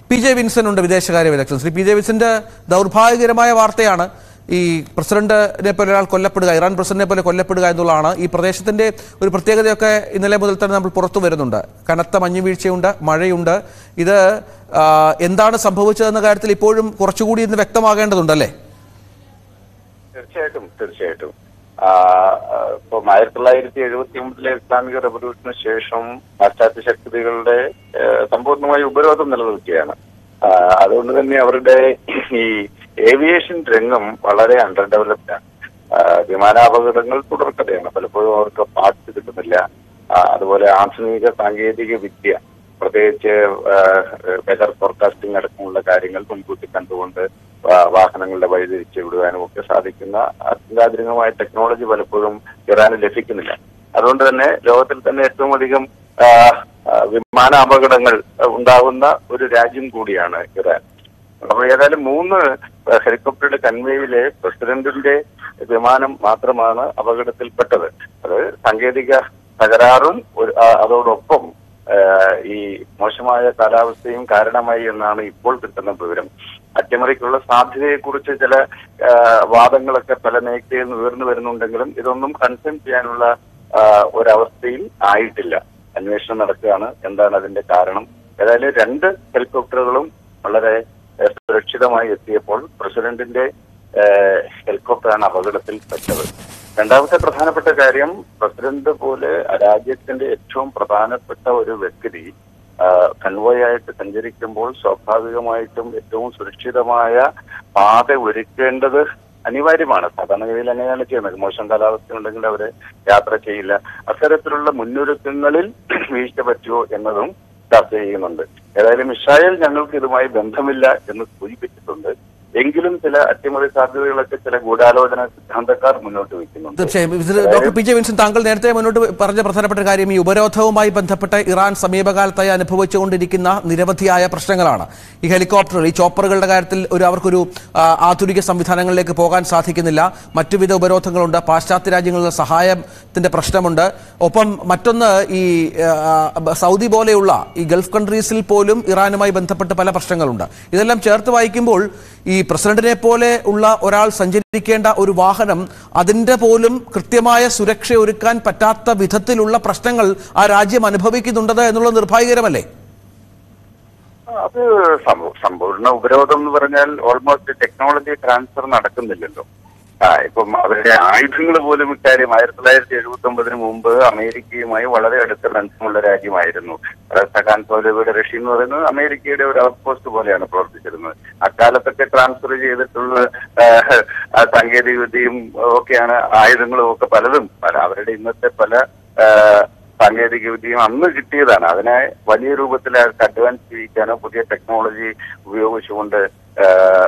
P J Vinson ഉണ്ട് വിദേശകാര്യ വിദഗ്ധൻ ശ്രീ പി ജെ വിൻസന്റെ ദൗർഭാഗ്യകരമായ വാർത്തയാണ് ഈ പ്രസിഡന്റിനെ പോലെ ഒരാൾ കൊല്ലപ്പെടുക ഇറാൻ പ്രസിഡന്റിനെ പോലെ കൊല്ലപ്പെടുക എന്നുള്ളതാണ് ഈ പ്രദേശത്തിന്റെ ഒരു പ്രത്യേകതയൊക്കെ ഇന്നലെ മുതൽ തന്നെ നമ്മൾ പുറത്തു വരുന്നുണ്ട് കനത്ത മഞ്ഞുവീഴ്ചയുണ്ട് മഴയുണ്ട് ഇത് ആ, എന്താണ് സംഭവിച്ചതെന്ന കാര്യത്തിൽ ഇപ്പോഴും കുറച്ചുകൂടി ഇന്ന് വ്യക്തമാകേണ്ടതുണ്ടല്ലേ തീർച്ചയായിട്ടും തീർച്ചയായിട്ടും ആ, ആ, ഇപ്പം ആയിരത്തി തൊള്ളായിരത്തി എഴുപത്തി ഒമ്പതിലെ ഇസ്ലാമിക റവല്യൂഷന് ശേഷം പാശ്ചാത്യ ശക്തികളുടെ ആ, സമ്പൂർണ്ണമായ ഉപരോധം നിലനിൽക്കുകയാണ് ആ, അതുകൊണ്ട് തന്നെ അവരുടെ ഈ ഏവിയേഷൻ രംഗം വളരെ അണ്ടർ ഡെവലപ്ഡ് ആണ് ആ, വിമാനാപകടങ്ങൾ തുടർക്കഥയാണ് പലപ്പോഴും അവർക്ക് പാർട്സ് കിട്ടുന്നില്ല ആ, അതുപോലെ ആധുനിക സാങ്കേതിക വിദ്യ പ്രത്യേകിച്ച് വെതർ ഫോർകാസ്റ്റിംഗ് അടക്കമുള്ള കാര്യങ്ങൾ മുൻകൂട്ടി കണ്ടുകൊണ്ട് വാ- വാഹനങ്ങളുടെ വഴിതിരിച്ച് വിടുവാനും ഒക്കെ സാധിക്കുന്ന അത്യാധുനികമായ ടെക്നോളജി പലപ്പോഴും ഇറാന് ലഭിക്കുന്നില്ല അതുകൊണ്ട് തന്നെ ലോകത്തിൽ തന്നെ ഏറ്റവും അധികം ആ, ആ, വിമാന അപകടങ്ങൾ ഉണ്ടാകുന്ന ഒരു രാജ്യം കൂടിയാണ് ഇറാൻ അപ്പോൾ ഏതായാലും മൂന്ന് ഹെലികോപ്റ്ററുടെ കൺവേയിലെ പ്രസിഡന്റിന്റെ വിമാനം മാത്രമാണ് അപകടത്തിൽപ്പെട്ടത് അത് സാങ്കേതിക തകരാറും ഒരു- ആ, അതോടൊപ്പം ആ, ഈ മോശമായ കാലാവസ്ഥയും കാരണമായി എന്നാണ് ഇപ്പോൾ കിട്ടുന്ന വിവരം അട്ടിമറിക്കുള്ള സാധ്യതയെക്കുറിച്ച് ചില ആ, വാദങ്ങളൊക്കെ പല മേഖലയിൽ നിന്ന് ഉയർന്നു വരുന്നുണ്ടെങ്കിലും ഇതൊന്നും കൺസേൺ ചെയ്യാനുള്ള ആ, ഒരവസ്ഥയിൽ ആയിട്ടില്ല അന്വേഷണം നടക്കുകയാണ് എന്താണ് അതിന്റെ കാരണം ഏതായാലും രണ്ട് ഹെലികോപ്റ്ററുകളും വളരെ ഏഹ്, സുരക്ഷിതമായി എത്തിയപ്പോൾ പ്രസിഡന്റിന്റെ ഏഹ്, ഹെലികോപ്റ്ററാണ് അപകടത്തിൽപ്പെട്ടത് രണ്ടാമത്തെ പ്രധാനപ്പെട്ട കാര്യം പ്രസിഡന്റ് പോലെ രാജ്യത്തിന്റെ ഏറ്റവും പ്രധാനപ്പെട്ട ഒരു വ്യക്തി കൺവോയ് ആയിട്ട് സഞ്ചരിക്കുമ്പോൾ സ്വാഭാവികമായിട്ടും ഏറ്റവും സുരക്ഷിതമായ പാത ഒരുക്കേണ്ടത് അനിവാര്യമാണ് സാധാരണഗതിയിൽ അങ്ങനെയാണ് ചെയ്യുന്നത് മോശം കാലാവസ്ഥ ഉണ്ടെങ്കിൽ അവര് യാത്ര ചെയ്യില്ല അത്തരത്തിലുള്ള മുന്നൊരുക്കങ്ങളിൽ വീഴ്ച പറ്റുമോ എന്നതും ചർച്ച ചെയ്യുന്നുണ്ട് ഏതായാലും ഇസ്രായേൽ ഞങ്ങൾക്ക് ഇതുമായി ബന്ധമില്ല എന്ന് സൂചിപ്പിച്ചിട്ടുണ്ട് എങ്കിലും ചില അട്ടിമറി സാധ്യതകളൊക്കെ ചില ഗൂഢാലോചന സിദ്ധാന്തക്കാർ മുന്നോട്ട് വയ്ക്കുന്നുണ്ട് തീർച്ചയായും ഇതിൽ ഡോക്ടർ പി ജെ വിൻസൻ താങ്കൾ നേരത്തെ മുന്നോട്ട് പറഞ്ഞ പ്രധാനപ്പെട്ട കാര്യം ഈ ഉപരോധവുമായി ബന്ധപ്പെട്ട് ഇറാൻ സമീപകാലത്തായി അനുഭവിച്ചുകൊണ്ടിരിക്കുന്ന നിരവധിയായ പ്രശ്നങ്ങളാണ് ഈ ഹെലികോപ്റ്റർ ഈ ചോപ്പറുകളുടെ കാര്യത്തിൽ ഒരു അവർക്കൊരു ആ, ആധുനിക സംവിധാനങ്ങളിലേക്ക് പോകാൻ സാധിക്കുന്നില്ല മറ്റുവിധ ഉപരോധങ്ങളുണ്ട് പാശ്ചാത്യ രാജ്യങ്ങളിലെ സഹായത്തിന്റെ പ്രശ്നമുണ്ട് ഒപ്പം മറ്റൊന്ന് ഈ ആ, സൗദി പോലെയുള്ള ഈ ഗൾഫ് കൺട്രീസിൽ പോലും ഇറാനുമായി ബന്ധപ്പെട്ട് പല പ്രശ്നങ്ങളുണ്ട് ഇതെല്ലാം ചേർത്ത് വായിക്കുമ്പോൾ ഈ പ്രസിഡന്റിനെ പോലെ ഉള്ള ഒരാൾ സഞ്ചരിക്കേണ്ട ഒരു വാഹനം അതിന്റെ പോലും കൃത്യമായ സുരക്ഷ ഒരുക്കാൻ പറ്റാത്ത വിധത്തിലുള്ള പ്രശ്നങ്ങൾ ആ രാജ്യം അനുഭവിക്കുന്നുണ്ടത് എന്നുള്ളത് നിർഭാഗ്യകരമല്ലേ അത് സമ്പൂ- സമ്പൂർണ്ണ ഉപരോധം എന്ന് പറഞ്ഞാൽ ഓൾമോസ്റ്റ് ടെക്നോളജി ട്രാൻസ്ഫർ നടക്കുന്നില്ലല്ലോ ആ ഇപ്പം അവരുടെ ആയുധങ്ങൾ പോലും ഇക്കാര്യം ആയിരത്തി തൊള്ളായിരത്തി എഴുപത്തി ഒമ്പതിന് മുമ്പ് അമേരിക്കയുമായി വളരെ അടുത്ത ബന്ധമുള്ള രാജ്യമായിരുന്നു സഖാൻ സൗലവിയുടെ റഷ്യ എന്ന് പറയുന്നത് അമേരിക്കയുടെ ഒരു ഔട്ട് പോസ്റ്റ് പോലെയാണ് പ്രവർത്തിച്ചിരുന്നത് അക്കാലത്തൊക്കെ ട്രാൻസ്ഫർ ചെയ്തിട്ടുള്ള ആ, ആ, സാങ്കേതിക വിദ്യയും ഒക്കെയാണ് ആയുധങ്ങളും ഒക്കെ പലതും പല അവരുടെ ഇന്നത്തെ പല ആ, സാങ്കേതിക വിദ്യയും അന്ന് കിട്ടിയതാണ് അതിനെ വലിയ രൂപത്തിൽ അവർക്ക് അഡ്വാൻസ് ചെയ്യിക്കാനോ പുതിയ ടെക്നോളജി ഉപയോഗിച്ചുകൊണ്ട് ആ,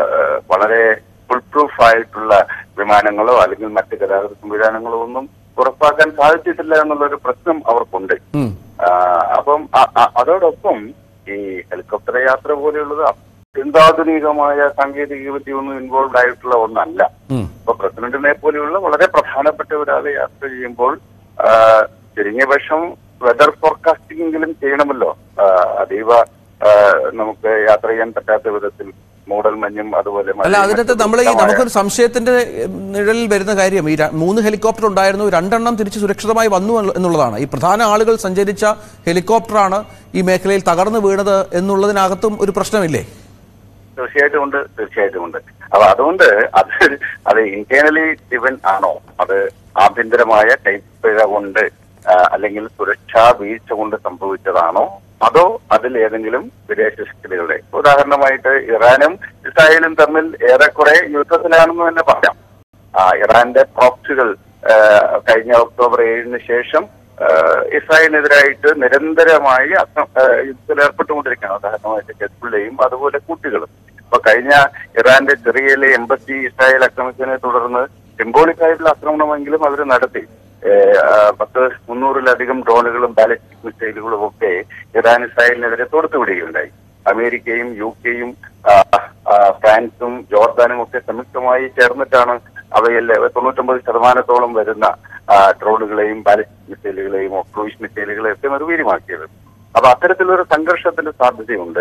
വളരെ ഫുൾ പ്രൂഫ് ആയിട്ടുള്ള വിമാനങ്ങളോ അല്ലെങ്കിൽ മറ്റ് ഗതാഗത സംവിധാനങ്ങളോ ഒന്നും ഉറപ്പാക്കാൻ സാധിച്ചിട്ടില്ല എന്നുള്ളൊരു പ്രശ്നം അവർക്കുണ്ട് ഉം. ആ, അപ്പം അ- അ- അതോടൊപ്പം ഈ ഹെലികോപ്റ്റർ യാത്ര പോലെയുള്ളത് അത്യന്താധുനികമായ സാങ്കേതിക വിദ്യ ഒന്നും ഇൻവോൾവ് ആയിട്ടുള്ള ഒന്നല്ല ഉം. ഇപ്പൊ പ്രസിഡന്റിനെ പോലെയുള്ള വളരെ പ്രധാനപ്പെട്ട ഒരാളെ യാത്ര ചെയ്യുമ്പോൾ ആ, ചുരുങ്ങിയ പക്ഷം വെതർ ഫോർകാസ്റ്റിംഗ് എങ്കിലും ചെയ്യണമല്ലോ ആ, അതീവ ആ, നമുക്ക് യാത്ര ചെയ്യാൻ പറ്റാത്ത വിധത്തിൽ മൂടൽ മഞ്ഞും അതുപോലെ അല്ല മഴയും അതിനകത്ത് മറ്റും നമ്മൾ ഈ ശക്തമായ- നമുക്കൊരു സംശയത്തിന്റെ ഉം, നിഴലിൽ വരുന്ന കാര്യം ഈ ര- മൂന്ന് ഹെലികോപ്റ്റർ ഉണ്ടായിരുന്നു രണ്ടെണ്ണം തിരിച്ച് സുരക്ഷിതമായി വന്നു എന്നുള്ള- എന്നുള്ളതാണ് ഈ പ്രധാന ആളുകൾ സഞ്ചരിച്ച ഹെലികോപ്റ്ററാണ് ഈ മേഖലയിൽ തകർന്നു വീണത് എന്നുള്ളതിനകത്തും ഒരു പ്രശ്നമില്ലേ തീർച്ചയായിട്ടും ഉണ്ട് തീർച്ചയായിട്ടും ഉണ്ട് അപ്പൊ അതുകൊണ്ട് അത് അത് ഇന്റേണലി ഡിവൻ ആണോ അത് ആഭ്യന്തരമായ കൈപ്പിഴ കൊണ്ട് ആ, അല്ലെങ്കിൽ സുരക്ഷാ വീഴ്ച കൊണ്ട് സംഭവിച്ചതാണോ അതോ അതിൽ ഏതെങ്കിലും വിദേശ ശക്തികളുടെ ഉദാഹരണമായിട്ട് ഇറാനും ഇസ്രായേലും തമ്മിൽ ഏറെക്കുറെ യുദ്ധത്തിലാണെന്ന് തന്നെ പറയാം ആ, ഇറാന്റെ പ്രോക്സികൾ ആ, കഴിഞ്ഞ ഒക്ടോബർ ഏഴിന് ശേഷം ആ, ഇസ്രായേലിനെതിരായിട്ട് നിരന്തരമായി അക്ര- ആ, യുദ്ധത്തിൽ ഏർപ്പെട്ടുകൊണ്ടിരിക്കുകയാണ് ഉദാഹരണമായിട്ട് ഹെസ്ബുള്ളയും അതുപോലെ കുട്ടികളും ഇപ്പൊ കഴിഞ്ഞ ഇറാന്റെ ചെറിയയിലെ എംബസി ഇസ്രായേൽ ആക്രമിച്ചതിനെ തുടർന്ന് സിംബോളിക് ആയിട്ടുള്ള ആക്രമണമെങ്കിലും അവർ നടത്തി ഏ, ആ, പത്ത് മുന്നൂറിലധികം ഡ്രോണുകളും ബാലിസ്റ്റിക് മിസൈലുകളും ഒക്കെ ഇറാൻ ഇസ്രായേലിനെതിരെ തൊടുത്തുവിടുകയുണ്ടായി അമേരിക്കയും യു കെയും ആ, ആ, ഫ്രാൻസും ജോർദാനും ഒക്കെ സംയുക്തമായി ചേർന്നിട്ടാണ് അവയിൽ തൊണ്ണൂറ്റൊമ്പത് ശതമാനത്തോളം വരുന്ന ആ, ഡ്രോണുകളെയും ബാലിസ്റ്റിക് മിസൈലുകളെയും ക്രൂയിസ് മിസൈലുകളെയും ഒക്കെ നിർവീര്യമാക്കിയത് അപ്പൊ അത്തരത്തിലൊരു സംഘർഷത്തിന്റെ സാധ്യതയുണ്ട്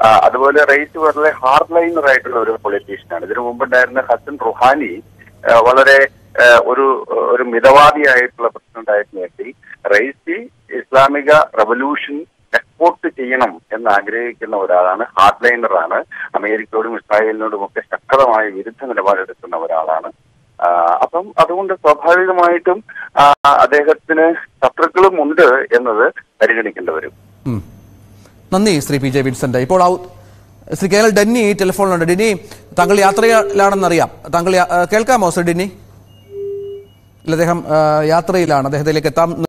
ആ, അതുപോലെ റൈസ് വളരെ ഹാർഡ് ലൈനർ ആയിട്ടുള്ള ഒരു പൊളിറ്റീഷ്യനാണ് ഇതിനു മുമ്പുണ്ടായിരുന്ന ഹസൻ റുഹാനി ആ, വളരെ ആ, ഒരു ഒരു മിതവാദിയായിട്ടുള്ള പ്രസിഡന്റ് ആയിരുന്നെങ്കിൽ റൈസി ഇസ്ലാമിക റവല്യൂഷൻ എക്സ്പോർട്ട് ചെയ്യണം എന്ന് ആഗ്രഹിക്കുന്ന ഒരാളാണ് ഹാർഡ് ലൈനറാണ് അമേരിക്കയോടും ഇസ്രായേലിനോടും ഒക്കെ ശക്തമായ വിരുദ്ധ നിലപാടെടുക്കുന്ന ഒരാളാണ് ആ, അപ്പം അതുകൊണ്ട് സ്വാഭാവികമായിട്ടും ആ, അദ്ദേഹത്തിന് ശത്രുക്കളും ഉണ്ട് എന്നത് പരിഗണിക്കേണ്ടി വരും ഉം. നന്ദി ശ്രീ പി ജെ വിൻസെന്റ് ഇപ്പോൾ ഔ- ശ്രീ കെ എൽ ഡെന്നി ടെലിഫോണിലുണ്ട് ഡെന്നി താങ്കൾ യാത്രയിലാണെന്നറിയാം താങ്കൾ യാ- ആ, കേൾക്കാമോ ശ്രീ ഡെന്നി ഇല്ല അദ്ദേഹം ആ, യാത്രയിലാണ് അദ്ദേഹത്തിലേക്ക് എത്താം